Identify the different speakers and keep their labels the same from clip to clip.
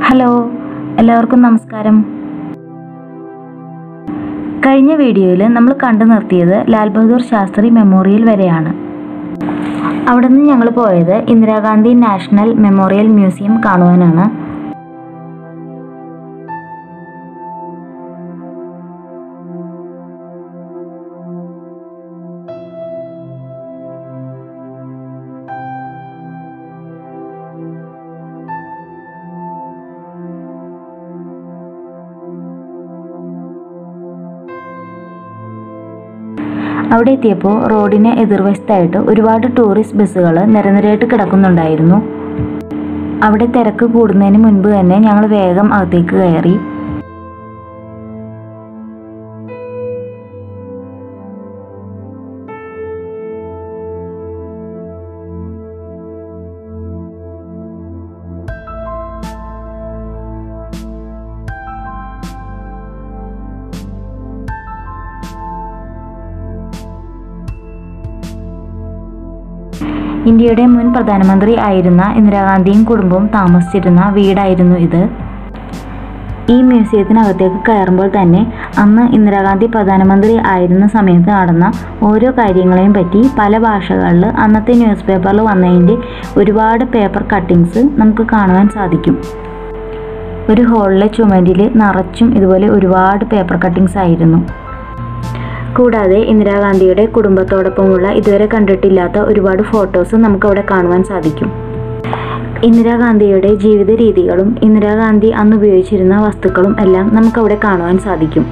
Speaker 1: hello എല്ലാവർക്കും നമസ്കാരം കഴിഞ്ഞ വീഡിയോയിൽ നമ്മൾ കണ്ടു നിർത്തിയത് ലാൽ ബഹദൂർ ശാസ്ത്രി മെമ്മോറിയൽ വരെയാണ് അവിടെ നിന്ന് ഞങ്ങൾ പോയത് ഇന്ദിരാഗാന്ധി നാഷണൽ മെമ്മോറിയൽ മ്യൂസിയം കാണുവാനാണ് അവിടെ എത്തിയപ്പോൾ റോഡിന് എതിർവശത്തായിട്ട് ഒരുപാട് ടൂറിസ്റ്റ് ബസ്സുകൾ നിരനിരയായിട്ട് കിടക്കുന്നുണ്ടായിരുന്നു അവിടെ തിരക്ക് കൂടുന്നതിന് മുൻപ് തന്നെ ഞങ്ങൾ വേഗം അകത്തേക്ക് കയറി ഇന്ത്യയുടെ മുൻ പ്രധാനമന്ത്രി ആയിരുന്ന ഇന്ദിരാഗാന്ധിയും കുടുംബവും താമസിച്ചിരുന്ന വീടായിരുന്നു ഇത് ഈ മ്യൂസിയത്തിനകത്തേക്ക് കയറുമ്പോൾ തന്നെ അന്ന് ഇന്ദിരാഗാന്ധി പ്രധാനമന്ത്രി ആയിരുന്ന സമയത്ത് നടന്ന ഓരോ കാര്യങ്ങളെയും പറ്റി പല ഭാഷകളിൽ അന്നത്തെ ന്യൂസ് പേപ്പറിൽ വന്നതിൻ്റെ ഒരുപാട് പേപ്പർ കട്ടിങ്സ് നമുക്ക് കാണുവാൻ സാധിക്കും ഒരു ഹോളിലെ ചുമരിൽ നിറച്ചും ഇതുപോലെ ഒരുപാട് പേപ്പർ കട്ടിങ്സ് ആയിരുന്നു കൂടാതെ ഇന്ദിരാഗാന്ധിയുടെ കുടുംബത്തോടൊപ്പമുള്ള ഇതുവരെ കണ്ടിട്ടില്ലാത്ത ഒരുപാട് ഫോട്ടോസ് നമുക്കവിടെ കാണുവാൻ സാധിക്കും ഇന്ദിരാഗാന്ധിയുടെ ജീവിത രീതികളും ഇന്ദിരാഗാന്ധി അന്ന് ഉപയോഗിച്ചിരുന്ന വസ്തുക്കളും എല്ലാം നമുക്കവിടെ കാണുവാൻ സാധിക്കും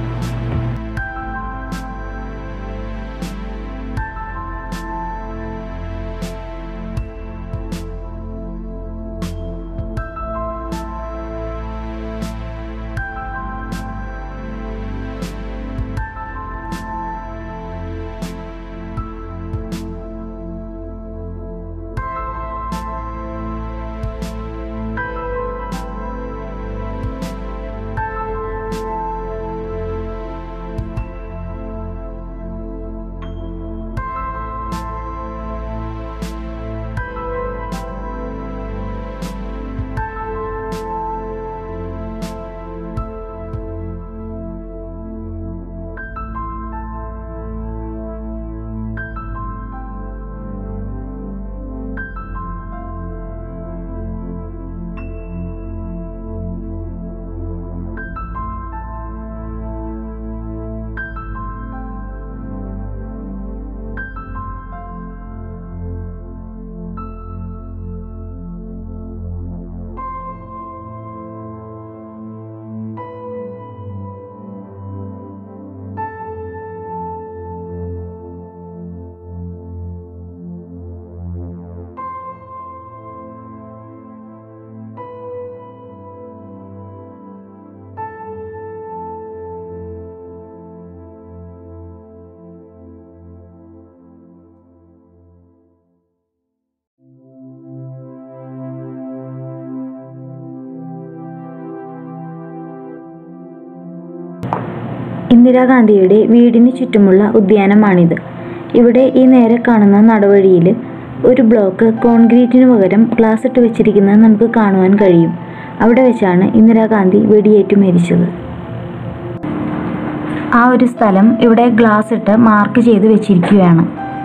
Speaker 1: ഇന്ദിരാഗാന്ധിയുടെ വീടിന് ചുറ്റുമുള്ള ഉദ്യാനമാണിത് ഇവിടെ ഈ നേരെ കാണുന്ന നടവഴിയിൽ ഒരു ബ്ലോക്ക് കോൺക്രീറ്റിന് പകരം ഗ്ലാസ് ഇട്ട് വെച്ചിരിക്കുന്നത് നമുക്ക് കാണുവാൻ കഴിയും അവിടെ വെച്ചാണ് ഇന്ദിരാഗാന്ധി വെടിയേറ്റ് മരിച്ചത് ആ ഒരു സ്ഥലം ഇവിടെ ഗ്ലാസ് ഇട്ട് മാർക്ക് ചെയ്ത് വെച്ചിരിക്കുകയാണ്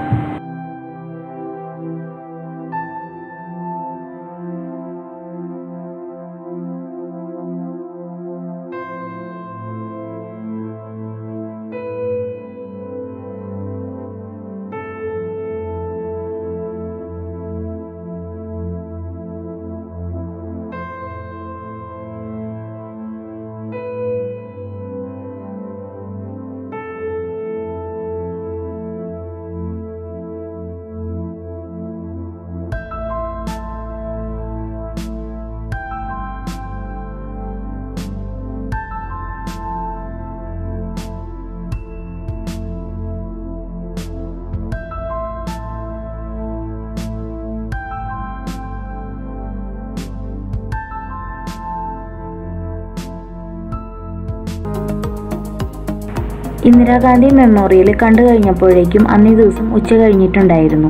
Speaker 1: ഇന്ദിരാഗാന്ധി മെമ്മോറിയൽ കണ്ടു കഴിഞ്ഞപ്പോഴേക്കും അന്നേ ദിവസം ഉച്ച കഴിഞ്ഞിട്ടുണ്ടായിരുന്നു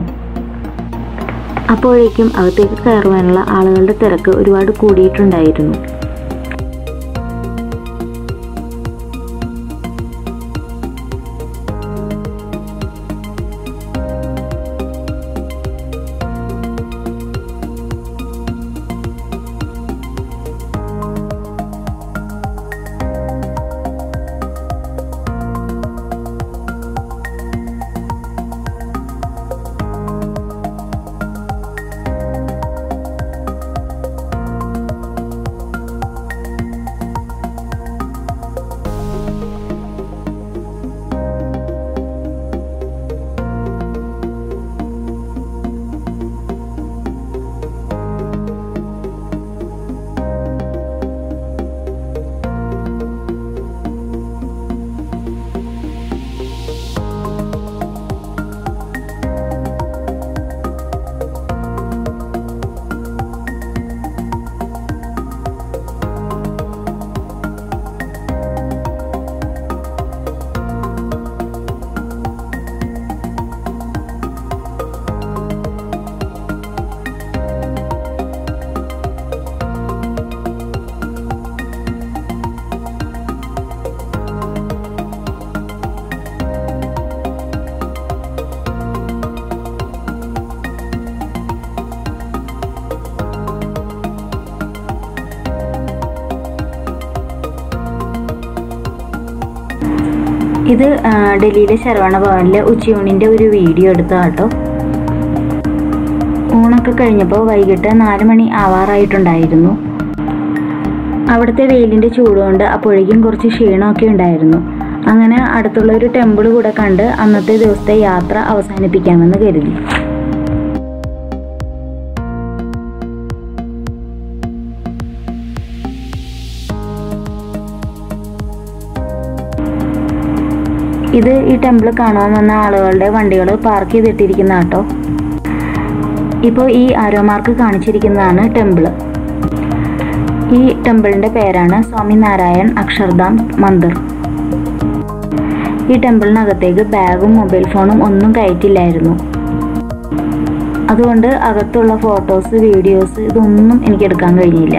Speaker 1: അപ്പോഴേക്കും അകത്തേക്ക് കയറുവാനുള്ള ആളുകളുടെ തിരക്ക് ഒരുപാട് കൂടിയിട്ടുണ്ടായിരുന്നു ഇത് ആ, ഡൽഹിയിലെ ശരവണ ഭവനിലെ ഉച്ചയൂണിൻ്റെ ഒരു വീഡിയോ എടുത്തതാട്ടോ ഊണൊക്കെ കഴിഞ്ഞപ്പോൾ വൈകിട്ട് നാല് മണി ആവാറായിട്ടുണ്ടായിരുന്നു അവിടുത്തെ വെയിലിൻ്റെ ചൂടുകൊണ്ട് അപ്പോഴേക്കും കുറച്ച് ക്ഷീണമൊക്കെ ഉണ്ടായിരുന്നു അങ്ങനെ അടുത്തുള്ള ഒരു ടെമ്പിൾ കൂടെ കണ്ട് അന്നത്തെ ദിവസത്തെ യാത്ര അവസാനിപ്പിക്കാമെന്ന് കരുതി ഇത് ഈ ടെമ്പിൾ കാണാൻ വന്ന ആളുകളുടെ വണ്ടികൾ പാർക്ക് ചെയ്തിട്ടിരിക്കുന്ന കേട്ടോ ഇപ്പോൾ ഈ ആരോ മാർക്ക് കാണിച്ചിരിക്കുന്നതാണ് ടെമ്പിൾ ഈ ടെമ്പിളിൻ്റെ പേരാണ് സ്വാമി നാരായൺ അക്ഷർധാം മന്ദിർ ഈ ടെമ്പിളിനകത്തേക്ക് ബാഗും മൊബൈൽ ഫോണും ഒന്നും കയറ്റില്ലായിരുന്നു അതുകൊണ്ട് അകത്തുള്ള ഫോട്ടോസ് വീഡിയോസ് ഇതൊന്നും എനിക്ക് എടുക്കാൻ കഴിഞ്ഞില്ല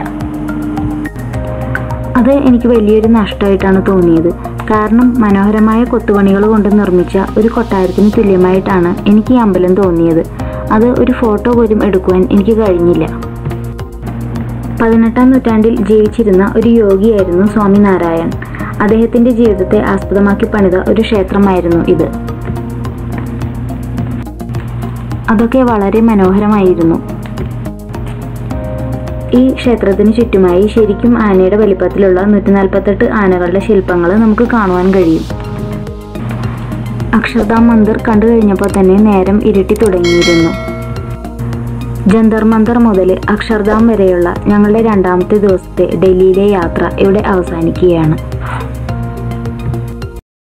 Speaker 1: അത് എനിക്ക് വലിയൊരു നഷ്ടമായിട്ടാണ് തോന്നിയത് കാരണം മനോഹരമായ കൊത്തുപണികൾ കൊണ്ട് നിർമ്മിച്ച ഒരു കൊട്ടാരത്തിന് തുല്യമായിട്ടാണ് എനിക്ക് ഈ അമ്പലം തോന്നിയത് അത് ഒരു ഫോട്ടോ പോലും എടുക്കുവാൻ എനിക്ക് കഴിഞ്ഞില്ല പതിനെട്ടാം നൂറ്റാണ്ടിൽ ജീവിച്ചിരുന്ന ഒരു യോഗിയായിരുന്നു സ്വാമി നാരായൺ അദ്ദേഹത്തിന്റെ ജീവിതത്തെ ആസ്പദമാക്കി പണിത ഒരു ക്ഷേത്രമായിരുന്നു ഇത് അതൊക്കെ വളരെ മനോഹരമായിരുന്നു ഈ ക്ഷേത്രത്തിന് ചുറ്റുമായി ശരിക്കും ആനയുടെ വലിപ്പത്തിലുള്ള നൂറ്റി നാൽപ്പത്തെട്ട് ആനകളുടെ ശില്പങ്ങൾ നമുക്ക് കാണുവാൻ കഴിയും അക്ഷർധാം മന്ദിർ കണ്ടു കഴിഞ്ഞപ്പോൾ തന്നെ നേരം ഇരുട്ടി തുടങ്ങിയിരുന്നു ജന്തർ മന്ദർ മുതൽ അക്ഷർധാം വരെയുള്ള ഞങ്ങളുടെ രണ്ടാമത്തെ ദിവസത്തെ ഡൽഹിയിലെ യാത്ര ഇവിടെ അവസാനിക്കുകയാണ്